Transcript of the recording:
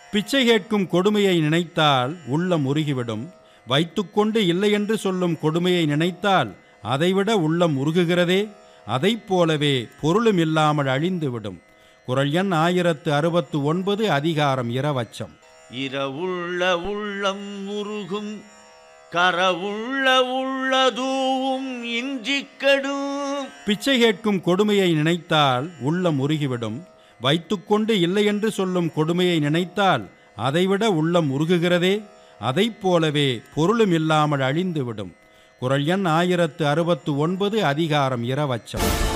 பிச்சை கேட்கும் கொடுமையை நினைத்தால் உள்ளம் உருகிவிடும் வைத்துக்கொண்டு இல்லையென்று சொல்லும் கொடுமையை நினைத்தால் அதைவிட உள்ளம் உருகுகிறதே அதைப் போலவே பொருளும் இல்லாமல் அழிந்துவிடும் குரல் எண் ஆயிரத்து அறுபத்து ஒன்பது அதிகாரம் இரவச்சம் இரவுள்ள உள்ளம் உருகும் கரவுள்ள உள்ளதூவும் இன்றிக் கெடும் பிச்சை கேட்கும் கொடுமையை நினைத்தால் உள்ளம் உருகிவிடும் வைத்துக்கொண்டு இல்லையென்று சொல்லும் கொடுமையை நினைத்தால் அதைவிட உள்ளம் உருகுகிறதே அதைப் போலவே பொருளும் இல்லாமல் அழிந்துவிடும் குரல் எண் ஆயிரத்து அறுபத்து ஒன்பது அதிகாரம் இரவச்சம்